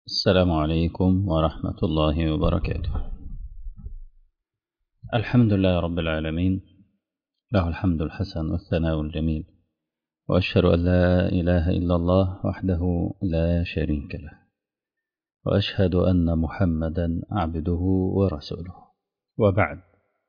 السلام عليكم ورحمة الله وبركاته الحمد لله رب العالمين له الحمد الحسن والثناء الجميل وأشهد أن لا إله إلا الله وحده لا شريك له وأشهد أن محمدا عبده ورسوله وبعد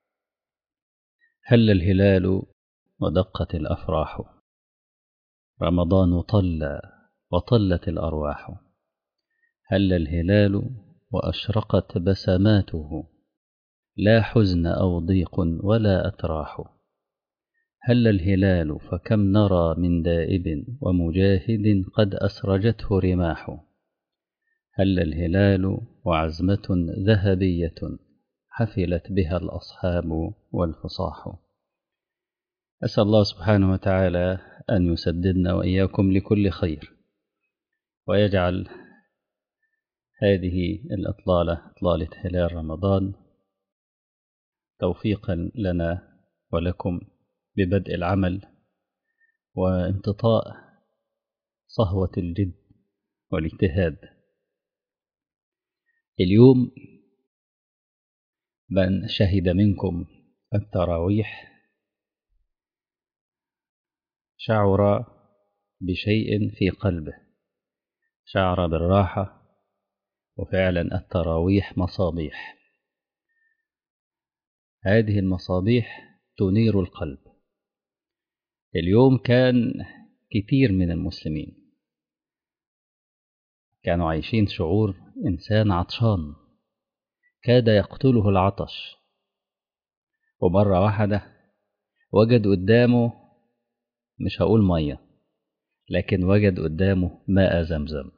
هل الهلال ودقت الأفراح رمضان طل وطلت الأرواح هل الهلال وأشرقت بسماته لا حزن أو ضيق ولا أتراح هل الهلال فكم نرى من دائب ومجاهد قد أسرجته رماح هل الهلال وعزمة ذهبية حفلت بها الأصحاب والفصاح أسأل الله سبحانه وتعالى أن يسددنا وإياكم لكل خير ويجعل هذه الإطلالة إطلالة هلال رمضان توفيقا لنا ولكم ببدء العمل وامتطاء صهوة الجد والاجتهاد اليوم من شهد منكم التراويح شعر بشيء في قلبه شعر بالراحة وفعلا التراويح مصابيح هذه المصابيح تنير القلب اليوم كان كتير من المسلمين كانوا عايشين شعور إنسان عطشان كاد يقتله العطش ومرة واحدة وجد قدامه مش هقول مية لكن وجد قدامه ماء زمزم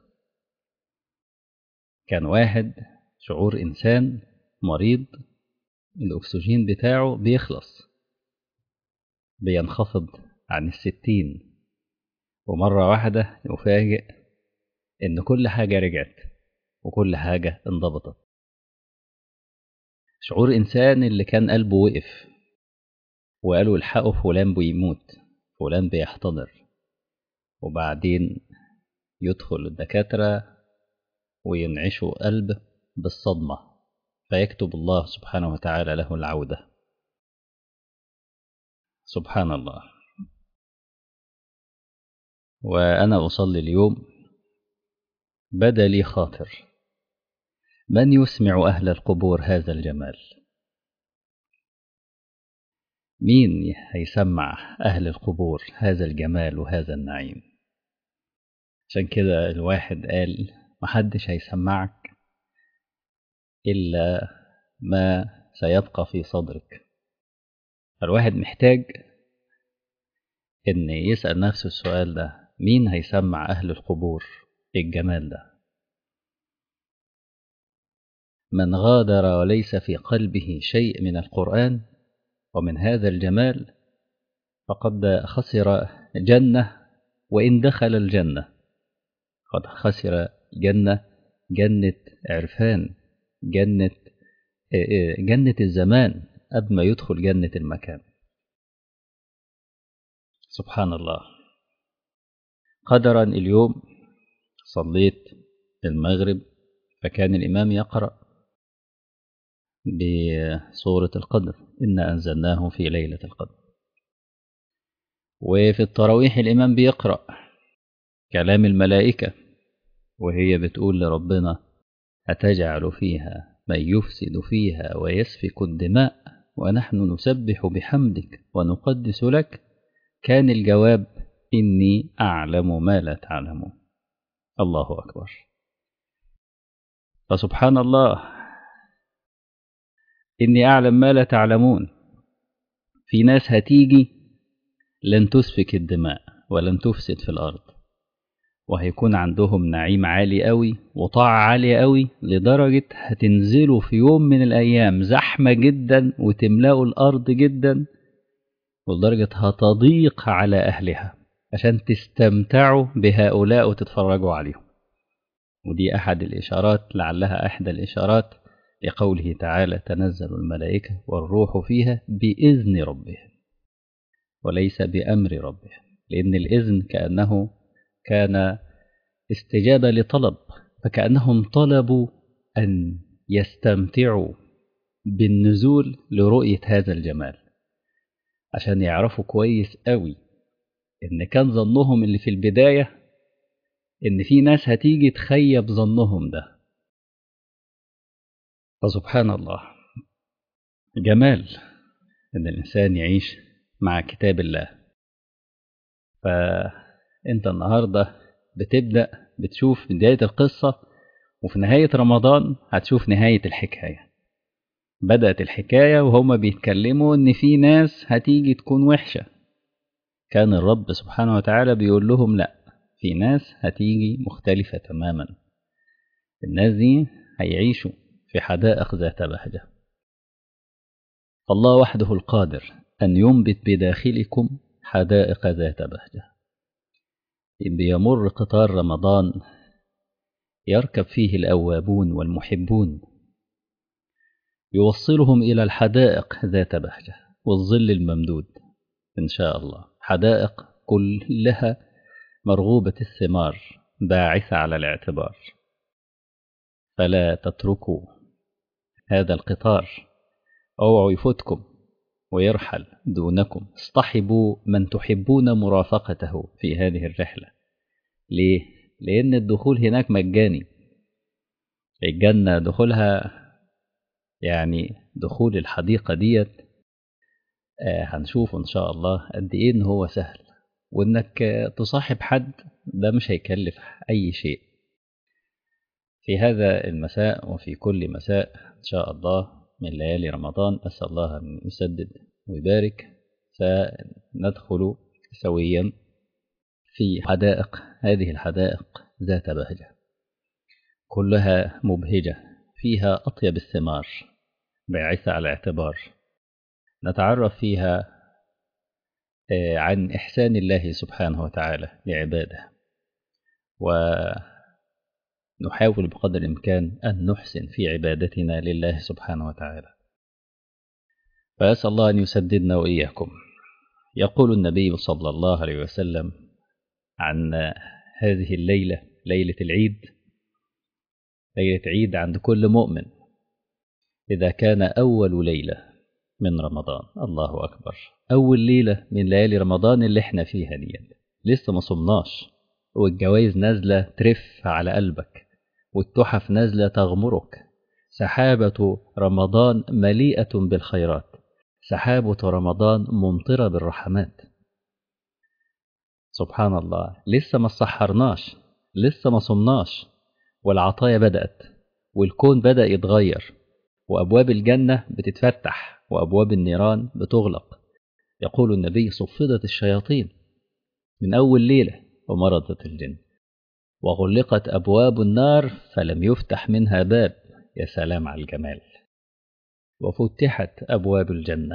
كان واحد شعور إنسان مريض الأكسجين بتاعه بيخلص بينخفض عن الستين ومرة واحدة يفاجئ إن كل حاجة رجعت وكل حاجة انضبطت شعور إنسان اللي كان قلبه وقف وقالوا الحقوا فلان بيموت فلان بيحتضر وبعدين يدخل الدكاترة وينعشوا قلب بالصدمة فيكتب الله سبحانه وتعالى له العودة سبحان الله وأنا أصلي اليوم بدا لي خاطر من يسمع أهل القبور هذا الجمال مين هيسمع أهل القبور هذا الجمال وهذا النعيم عشان كده الواحد قال محدش هيسمعك إلا ما سيبقى في صدرك فالواحد محتاج إن يسأل نفسه السؤال ده مين هيسمع أهل القبور الجمال ده من غادر وليس في قلبه شيء من القرآن ومن هذا الجمال فقد خسر جنة وإن دخل الجنة قد خسر جنة جنة عرفان جنة جنة الزمان قبل ما يدخل جنة المكان سبحان الله قدرا اليوم صليت المغرب فكان الإمام يقرأ بسورة القدر إنا أنزلناه في ليلة القدر وفي التراويح الإمام بيقرأ كلام الملائكة وهي بتقول لربنا أتجعل فيها من يفسد فيها ويسفك الدماء ونحن نسبح بحمدك ونقدس لك كان الجواب إني أعلم ما لا تعلمون الله أكبر فسبحان الله إني أعلم ما لا تعلمون في ناس هتيجي لن تسفك الدماء ولن تفسد في الأرض وهيكون عندهم نعيم عالي قوي وطاعة عالية قوي لدرجة هتنزلوا في يوم من الأيام زحمة جدا وتملأوا الأرض جدا ولدرجة هتضيق على أهلها عشان تستمتعوا بهؤلاء وتتفرجوا عليهم ودي أحد الإشارات لعلها إحدى الإشارات لقوله تعالى تنزل الملائكة والروح فيها بإذن ربهم وليس بأمر ربهم لأن الإذن كأنه كان استجابة لطلب فكأنهم طلبوا أن يستمتعوا بالنزول لرؤية هذا الجمال عشان يعرفوا كويس قوي إن كان ظنهم اللي في البداية إن في ناس هتيجي تخيب ظنهم ده فسبحان الله جمال إن الإنسان يعيش مع كتاب الله فأنت النهاردة بتبدأ بتشوف بداية القصة وفي نهاية رمضان هتشوف نهاية الحكاية بدأت الحكاية وهما بيتكلموا إن في ناس هتيجي تكون وحشة كان الرب سبحانه وتعالى بيقول لهم لأ في ناس هتيجي مختلفة تماما الناس دي هيعيشوا في حدائق ذات بهجة فالله وحده القادر أن ينبت بداخلكم حدائق ذات بهجة بيمر قطار رمضان يركب فيه الأوابون والمحبون يوصلهم إلى الحدائق ذات بهجة والظل الممدود إن شاء الله حدائق كلها مرغوبة الثمار باعثة على الاعتبار فلا تتركوا هذا القطار اوعوا يفوتكم ويرحل دونكم اصطحبوا من تحبون مرافقته في هذه الرحلة ليه؟ لأن الدخول هناك مجاني الجنة دخولها يعني دخول الحديقة ديت آه هنشوف إن شاء الله قد إيه إن هو سهل وإنك تصاحب حد ده مش هيكلف أي شيء في هذا المساء وفي كل مساء إن شاء الله من ليالي رمضان أسأل الله أن يسدد ويبارك فندخل سويا في حدائق هذه الحدائق ذات بهجة كلها مبهجة فيها أطيب الثمار باعثة على الاعتبار نتعرف فيها عن إحسان الله سبحانه وتعالى لعباده ونحاول بقدر الإمكان أن نحسن في عبادتنا لله سبحانه وتعالى فأسأل الله أن يسددنا وإياكم يقول النبي صلى الله عليه وسلم عن هذه الليلة ليلة العيد ليلة عيد عند كل مؤمن إذا كان أول ليلة من رمضان الله أكبر أول ليلة من ليالي رمضان اللي احنا فيها دي لسه ما صمناش والجوائز نازلة ترف على قلبك والتحف نازلة تغمرك سحابة رمضان مليئة بالخيرات سحابة رمضان ممطرة بالرحمات سبحان الله لسه ما صحرناش لسه ما صمناش والعطايا بدأت والكون بدأ يتغير وأبواب الجنة بتتفتح وأبواب النيران بتغلق يقول النبي صفدت الشياطين من أول ليلة ومرضت الجن وغلقت أبواب النار فلم يفتح منها باب يا سلام على الجمال وفتحت أبواب الجنة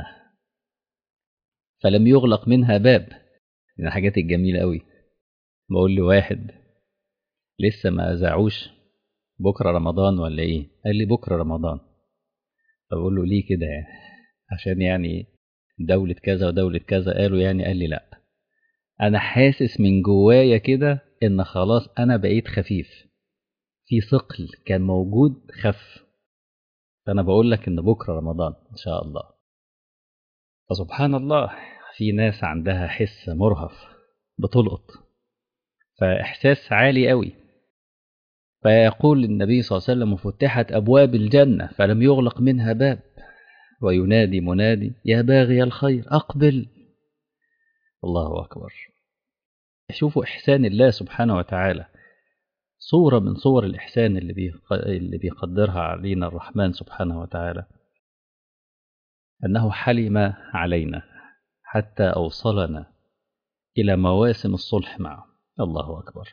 فلم يغلق منها باب من الحاجات الجميلة أوي بقول لواحد لسه ما زعوش بكرة رمضان ولا إيه قال لي بكرة رمضان فبقول له ليه كده يعني عشان يعني دولة كذا ودولة كذا قالوا يعني قال لي لأ أنا حاسس من جوايا كده إن خلاص أنا بقيت خفيف في ثقل كان موجود خف فأنا بقول لك إن بكرة رمضان إن شاء الله فسبحان الله في ناس عندها حس مرهف بتلقط فإحساس عالي قوي فيقول النبي صلى الله عليه وسلم فتحت أبواب الجنة فلم يغلق منها باب وينادي منادي يا باغي الخير أقبل الله أكبر شوفوا إحسان الله سبحانه وتعالى صورة من صور الإحسان اللي, اللي بيقدرها علينا الرحمن سبحانه وتعالى أنه حلم علينا حتى أوصلنا إلى مواسم الصلح معه الله أكبر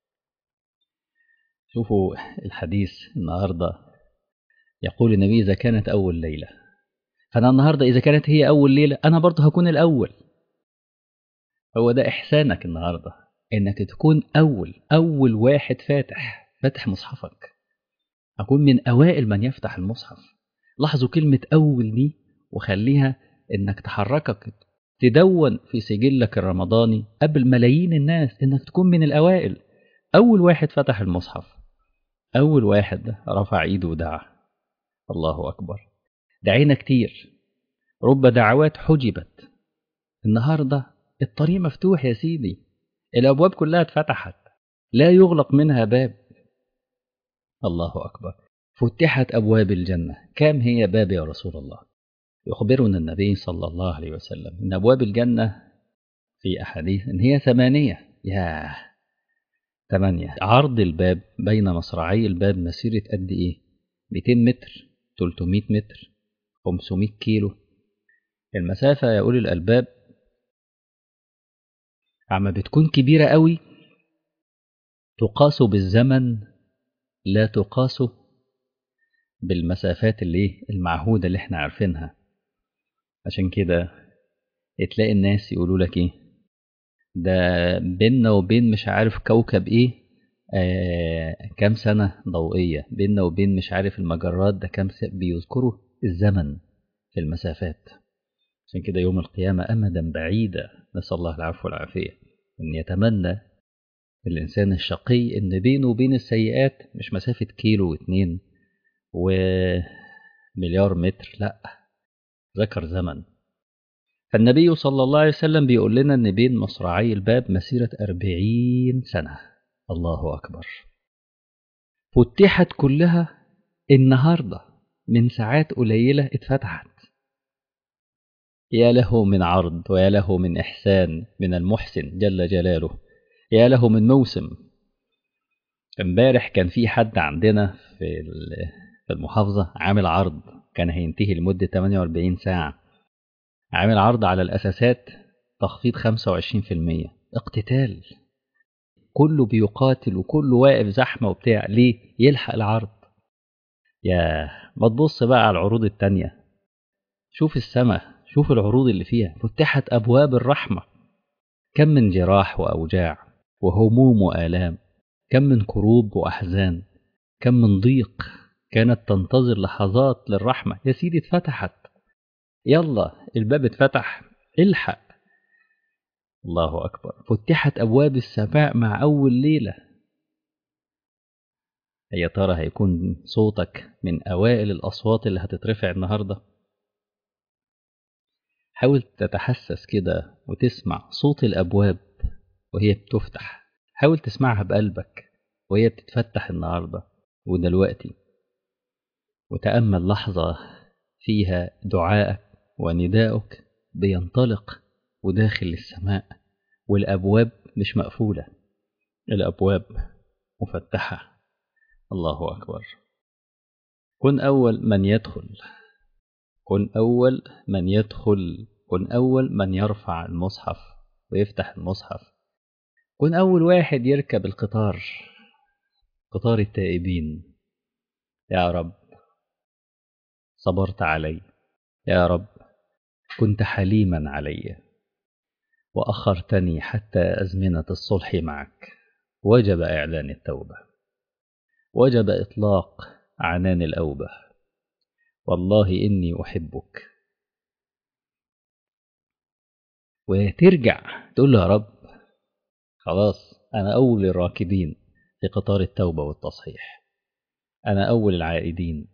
شوفوا الحديث النهاردة يقول النبي إذا كانت أول ليلة فأنا النهاردة إذا كانت هي أول ليلة أنا برضه هكون الأول هو ده إحسانك النهاردة إنك تكون أول أول واحد فاتح فاتح مصحفك أكون من أوائل من يفتح المصحف لاحظوا كلمة أول دي وخليها إنك تحركك تدون في سجلك الرمضاني قبل ملايين الناس إنك تكون من الأوائل أول واحد فتح المصحف أول واحد رفع إيده ودعا الله أكبر دعينا كتير رب دعوات حجبت النهاردة الطريق مفتوح يا سيدي الأبواب كلها اتفتحت لا يغلق منها باب الله أكبر فتحت أبواب الجنة كم هي باب يا رسول الله يخبرنا النبي صلى الله عليه وسلم إن أبواب الجنة في أحاديث إن هي ثمانية ياه ثمانية عرض الباب بين مصراعي الباب مسيرة قد إيه 200 متر 300 متر 500 كيلو المسافة يا أولي الألباب عما بتكون كبيرة قوي تقاس بالزمن لا تقاس بالمسافات اللي المعهودة اللي احنا عارفينها عشان كده تلاقي الناس يقولوا لك ايه ده بيننا وبين مش عارف كوكب ايه آه كام سنة ضوئية بيننا وبين مش عارف المجرات ده كام س... بيذكروا الزمن في المسافات عشان كده يوم القيامة أمدا بعيدة نسأل الله العفو والعافية إن يتمنى الإنسان الشقي إن بينه وبين السيئات مش مسافة كيلو واتنين ومليار متر لأ ذكر زمن فالنبي صلى الله عليه وسلم بيقول لنا إن بين مصراعي الباب مسيرة أربعين سنة الله أكبر فتحت كلها النهاردة من ساعات قليلة اتفتحت يا له من عرض ويا له من إحسان من المحسن جل جلاله يا له من موسم امبارح كان في حد عندنا في في المحافظة عامل عرض كان هينتهي لمدة 48 ساعة عامل عرض على الأساسات تخفيض 25% اقتتال كله بيقاتل وكله واقف زحمة وبتاع ليه يلحق العرض يا ما تبص بقى على العروض التانية شوف السماء شوف العروض اللي فيها فتحت أبواب الرحمة كم من جراح وأوجاع وهموم وآلام كم من كروب وأحزان كم من ضيق كانت تنتظر لحظات للرحمة يا سيدي اتفتحت يلا الباب اتفتح الحق الله أكبر فتحت أبواب السماء مع أول ليلة يا ترى هيكون صوتك من أوائل الأصوات اللي هتترفع النهاردة حاول تتحسس كده وتسمع صوت الأبواب وهي بتفتح حاول تسمعها بقلبك وهي بتتفتح النهاردة ودلوقتي وتأمل لحظة فيها دعائك ونداؤك بينطلق وداخل السماء والأبواب مش مقفولة الأبواب مفتحة الله أكبر كن أول من يدخل كن أول من يدخل كن أول من يرفع المصحف ويفتح المصحف كن أول واحد يركب القطار قطار التائبين يا رب صبرت علي يا رب كنت حليما علي وأخرتني حتى أزمنة الصلح معك وجب إعلان التوبة وجب إطلاق عنان الأوبة والله إني أحبك وترجع تقول له يا رب خلاص أنا أول الراكبين في قطار التوبة والتصحيح أنا أول العائدين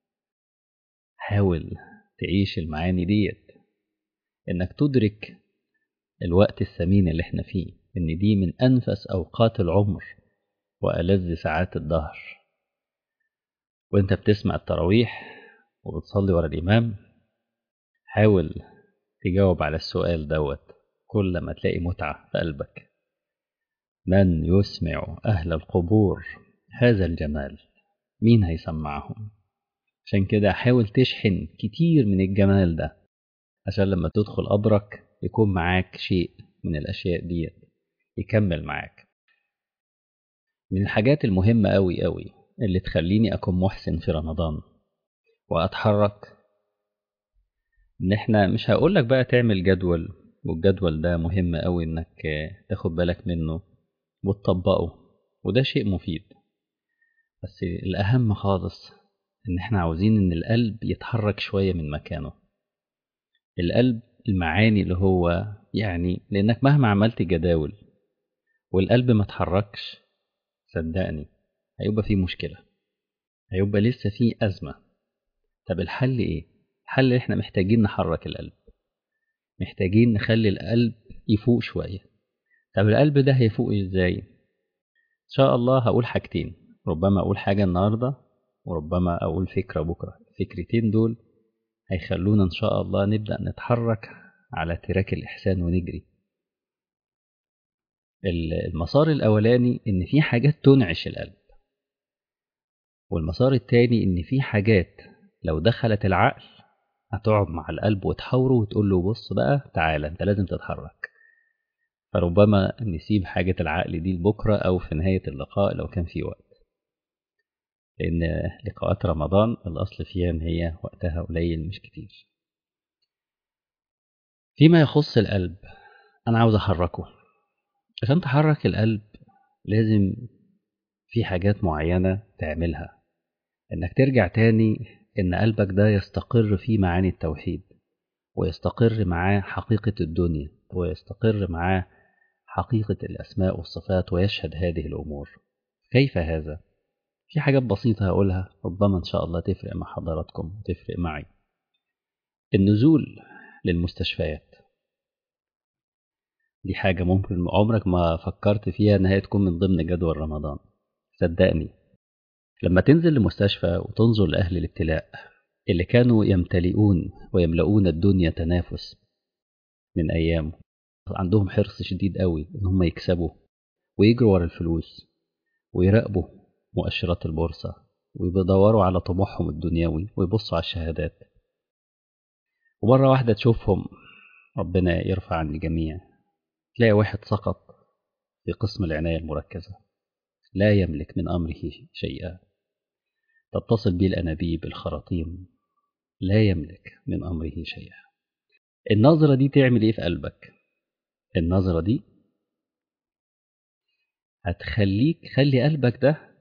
حاول تعيش المعاني ديت إنك تدرك الوقت الثمين اللي احنا فيه إن دي من أنفس أوقات العمر وألذ ساعات الدهر وإنت بتسمع التراويح وبتصلي ورا الإمام حاول تجاوب على السؤال دوت كل ما تلاقي متعة في قلبك من يسمع أهل القبور هذا الجمال مين هيسمعهم عشان كده حاول تشحن كتير من الجمال ده عشان لما تدخل قبرك يكون معاك شيء من الأشياء دي يكمل معاك من الحاجات المهمة أوي أوي اللي تخليني أكون محسن في رمضان وأتحرك إن إحنا مش هقولك بقى تعمل جدول والجدول ده مهم أوي إنك تاخد بالك منه وتطبقه وده شيء مفيد بس الأهم خالص إن إحنا عاوزين إن القلب يتحرك شوية من مكانه القلب المعاني اللي هو يعني لأنك مهما عملت جداول والقلب ما اتحركش صدقني هيبقى في مشكلة هيبقى لسه في أزمة طب الحل إيه؟ الحل إحنا محتاجين نحرك القلب محتاجين نخلي القلب يفوق شوية طب القلب ده هيفوق إزاي؟ إن شاء الله هقول حاجتين ربما أقول حاجة النهاردة وربما أقول فكرة بكرة الفكرتين دول هيخلونا إن شاء الله نبدأ نتحرك على تراك الإحسان ونجري المسار الأولاني إن في حاجات تنعش القلب والمسار التاني إن في حاجات لو دخلت العقل هتقعد مع القلب وتحاوره وتقول له بص بقى تعالى أنت لازم تتحرك فربما نسيب حاجة العقل دي لبكرة أو في نهاية اللقاء لو كان في وقت لأن لقاءات رمضان الأصل فيها إن هي وقتها قليل مش كتير فيما يخص القلب أنا عاوز أحركه عشان تحرك القلب لازم في حاجات معينة تعملها إنك ترجع تاني إن قلبك ده يستقر فيه معاني التوحيد ويستقر معاه حقيقة الدنيا ويستقر معاه حقيقة الأسماء والصفات ويشهد هذه الأمور كيف هذا؟ في حاجات بسيطة هقولها ربما إن شاء الله تفرق مع حضراتكم وتفرق معي النزول للمستشفيات دي حاجة ممكن عمرك ما فكرت فيها إنها تكون من ضمن جدول رمضان صدقني لما تنزل لمستشفى وتنظر لأهل الابتلاء اللي كانوا يمتلئون ويملؤون الدنيا تنافس من أيام عندهم حرص شديد قوي إن هم يكسبوا ويجروا ورا الفلوس ويراقبوا مؤشرات البورصة ويدوروا على طموحهم الدنيوي ويبصوا على الشهادات ومرة واحدة تشوفهم ربنا يرفع عن الجميع تلاقي واحد سقط في قسم العناية المركزة لا يملك من أمره شيئا تتصل به الأنابيب الخراطيم لا يملك من أمره شيئا النظرة دي تعمل إيه في قلبك النظرة دي هتخليك خلي قلبك ده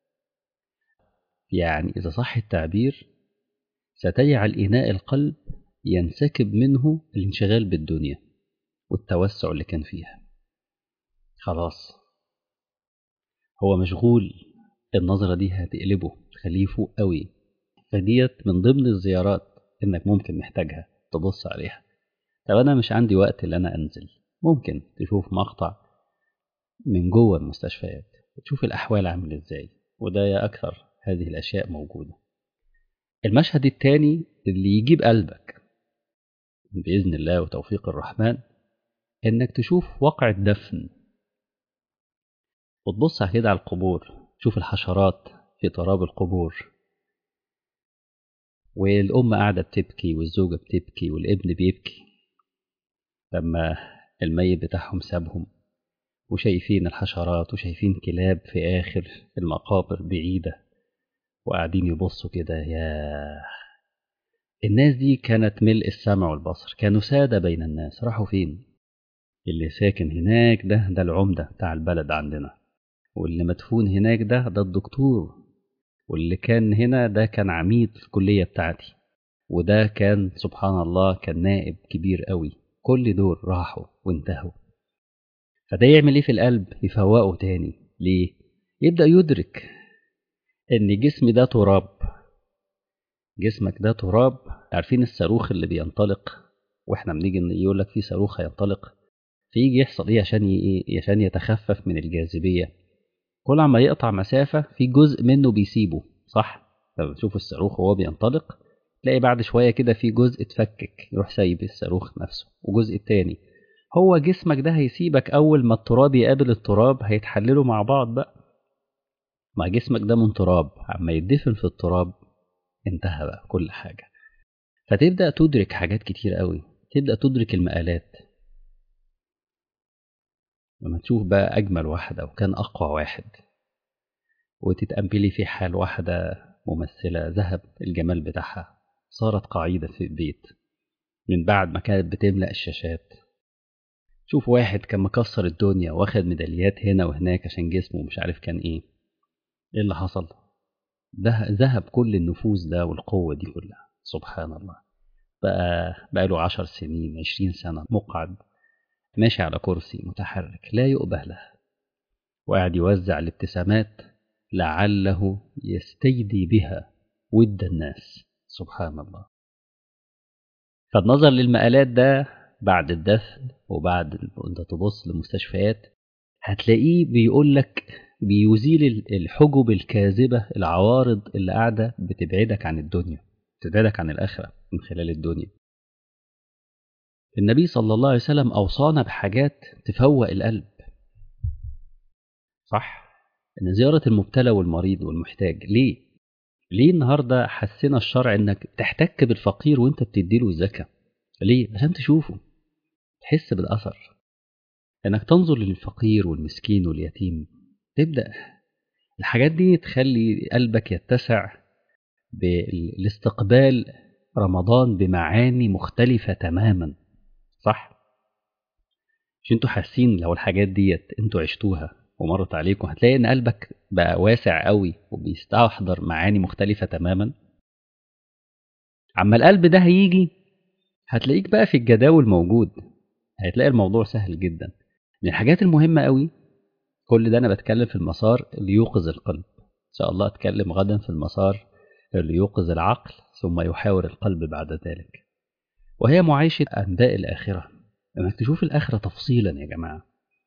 يعني إذا صح التعبير ستجعل إناء القلب ينسكب منه الانشغال بالدنيا والتوسع اللي كان فيها خلاص هو مشغول النظرة دي هتقلبه تخليه فوق قوي فديت من ضمن الزيارات انك ممكن محتاجها تبص عليها طب انا مش عندي وقت ان انا انزل ممكن تشوف مقطع من جوه المستشفيات وتشوف الاحوال عامل ازاي وده يا اكثر هذه الاشياء موجودة المشهد التاني اللي يجيب قلبك بإذن الله وتوفيق الرحمن إنك تشوف واقع الدفن وتبص كده على القبور تشوف الحشرات في تراب القبور والأم قاعدة بتبكي والزوجة بتبكي والابن بيبكي لما الميت بتاعهم سابهم وشايفين الحشرات وشايفين كلاب في آخر المقابر بعيدة وقاعدين يبصوا كده يا الناس دي كانت ملء السمع والبصر كانوا سادة بين الناس راحوا فين اللي ساكن هناك ده ده العمدة بتاع البلد عندنا واللي مدفون هناك ده ده الدكتور واللي كان هنا ده كان عميد في الكلية بتاعتي وده كان سبحان الله كان نائب كبير قوي كل دول راحوا وانتهوا فده يعمل ايه في القلب يفوقه تاني ليه يبدأ يدرك ان جسمي ده تراب جسمك ده تراب عارفين الصاروخ اللي بينطلق واحنا بنيجي يقول لك في صاروخ هينطلق فيجي يحصل ايه عشان ي... عشان يتخفف من الجاذبيه كل عما يقطع مسافه في جزء منه بيسيبه صح لما تشوف الصاروخ وهو بينطلق تلاقي بعد شويه كده في جزء اتفكك يروح سايب الصاروخ نفسه وجزء التاني هو جسمك ده هيسيبك اول ما التراب يقابل التراب هيتحللوا مع بعض بقى مع جسمك ده من تراب عما يدفن في التراب انتهى بقى كل حاجة فتبدأ تدرك حاجات كتير قوي تبدأ تدرك المقالات لما تشوف بقى أجمل واحدة وكان أقوى واحد وتتقبلي في حال واحدة ممثلة ذهب الجمال بتاعها صارت قاعدة في البيت من بعد ما كانت بتملأ الشاشات شوف واحد كان مكسر الدنيا واخد ميداليات هنا وهناك عشان جسمه مش عارف كان ايه ايه اللي حصل ده ذهب كل النفوذ ده والقوة دي كلها سبحان الله بقى بقى له عشر سنين عشرين سنة مقعد ماشي على كرسي متحرك لا يؤبه له وقاعد يوزع الابتسامات لعله يستيدي بها ود الناس سبحان الله فالنظر للمقالات ده بعد الدفن وبعد انت تبص للمستشفيات هتلاقيه بيقول لك بيزيل الحجب الكاذبة العوارض اللي قاعدة بتبعدك عن الدنيا بتبعدك عن الآخرة من خلال الدنيا النبي صلى الله عليه وسلم أوصانا بحاجات تفوق القلب صح إن زيارة المبتلى والمريض والمحتاج ليه؟ ليه النهاردة حسنا الشرع إنك تحتك بالفقير وإنت بتديله الزكاة ليه؟ عشان تشوفه تحس بالأثر إنك تنظر للفقير والمسكين واليتيم تبدأ الحاجات دي تخلي قلبك يتسع بالاستقبال رمضان بمعاني مختلفة تماما صح؟ مش انتوا حاسين لو الحاجات ديت انتوا عشتوها ومرت عليكم هتلاقي ان قلبك بقى واسع قوي وبيستحضر معاني مختلفة تماما عما القلب ده هيجي هتلاقيك بقى في الجداول موجود هتلاقي الموضوع سهل جدا من الحاجات المهمة قوي كل ده أنا بتكلم في المسار اللي يوقظ القلب إن شاء الله أتكلم غدا في المسار اللي يوقظ العقل ثم يحاور القلب بعد ذلك وهي معايشة أنباء الآخرة إنك تشوف الآخرة تفصيلا يا جماعة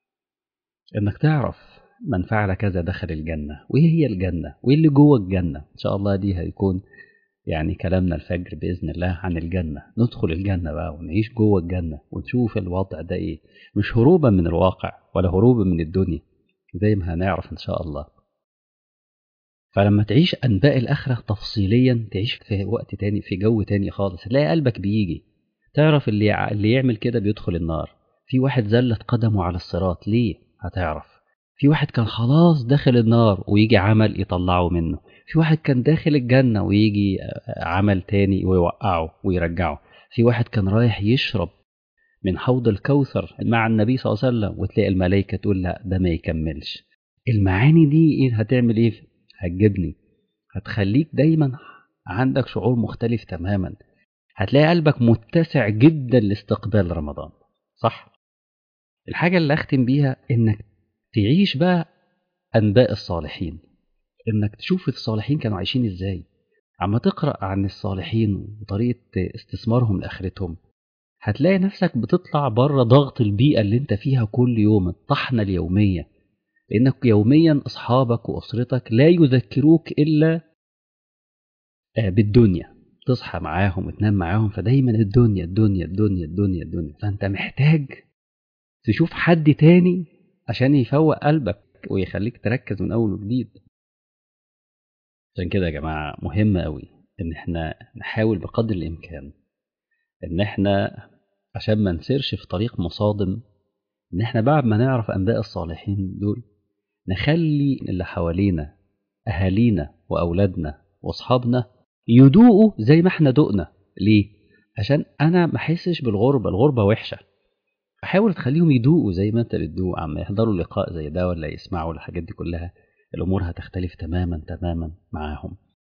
إنك تعرف من فعل كذا دخل الجنة وإيه هي الجنة وإيه اللي جوه الجنة إن شاء الله دي هيكون يعني كلامنا الفجر بإذن الله عن الجنة ندخل الجنة بقى ونعيش جوه الجنة ونشوف الوضع ده إيه مش هروبا من الواقع ولا هروبا من الدنيا زي ما هنعرف إن شاء الله فلما تعيش أنباء الآخرة تفصيليا تعيش في وقت تاني في جو تاني خالص تلاقي قلبك بيجي تعرف اللي اللي يعمل كده بيدخل النار في واحد زلت قدمه على الصراط ليه هتعرف في واحد كان خلاص داخل النار ويجي عمل يطلعه منه في واحد كان داخل الجنة ويجي عمل تاني ويوقعه ويرجعه في واحد كان رايح يشرب من حوض الكوثر مع النبي صلى الله عليه وسلم وتلاقي الملائكة تقول لا ده ما يكملش المعاني دي ايه هتعمل ايه هتجيبني هتخليك دايما عندك شعور مختلف تماما هتلاقي قلبك متسع جدا لاستقبال رمضان صح الحاجة اللي أختم بيها إنك تعيش بقى أنباء الصالحين إنك تشوف الصالحين كانوا عايشين إزاي عما تقرأ عن الصالحين وطريقة استثمارهم لآخرتهم هتلاقي نفسك بتطلع بره ضغط البيئة اللي انت فيها كل يوم الطحنة اليومية لأنك يوميا أصحابك وأسرتك لا يذكروك إلا بالدنيا تصحى معاهم وتنام معاهم فدايما الدنيا الدنيا الدنيا الدنيا الدنيا فأنت محتاج تشوف حد تاني عشان يفوق قلبك ويخليك تركز من أول وجديد عشان كده يا جماعة مهم قوي إن احنا نحاول بقدر الإمكان إن احنا عشان ما نسيرش في طريق مصادم إن احنا بعد ما نعرف أنباء الصالحين دول نخلي اللي حوالينا أهالينا وأولادنا وأصحابنا يدوقوا زي ما احنا دقنا ليه؟ عشان أنا ما أحسش بالغربة الغربة وحشة حاول تخليهم يدوقوا زي ما انت بتدوق عم يحضروا لقاء زي ده ولا يسمعوا الحاجات دي كلها الامور هتختلف تماما تماما معاهم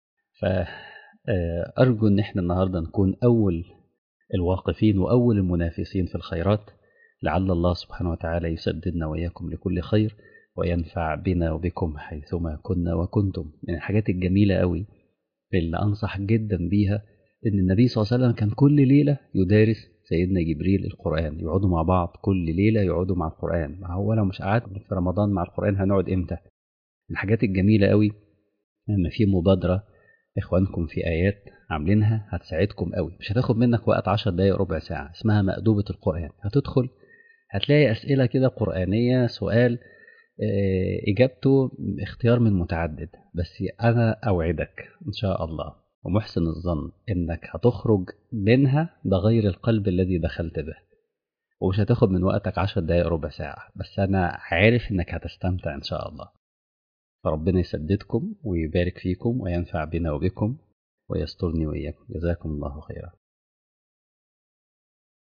فأرجو ان احنا النهارده نكون اول الواقفين واول المنافسين في الخيرات لعل الله سبحانه وتعالى يسددنا واياكم لكل خير وينفع بنا وبكم حيثما كنا وكنتم من الحاجات الجميله قوي اللي انصح جدا بيها ان النبي صلى الله عليه وسلم كان كل ليله يدارس سيدنا جبريل القرآن يقعدوا مع بعض كل ليلة يقعدوا مع القرآن ما هو لو مش قعدت في رمضان مع القرآن هنقعد إمتى الحاجات الجميلة قوي لما في مبادرة إخوانكم في آيات عاملينها هتساعدكم قوي مش هتاخد منك وقت عشر دقايق ربع ساعة اسمها مأدوبة القرآن هتدخل هتلاقي أسئلة كده قرآنية سؤال إجابته اختيار من متعدد بس أنا أوعدك إن شاء الله ومحسن الظن انك هتخرج منها بغير القلب الذي دخلت به ومش هتاخد من وقتك عشر دقايق ربع ساعة بس أنا عارف إنك هتستمتع إن شاء الله فربنا يسددكم ويبارك فيكم وينفع بنا وبكم ويسترني وإياكم جزاكم الله خيرا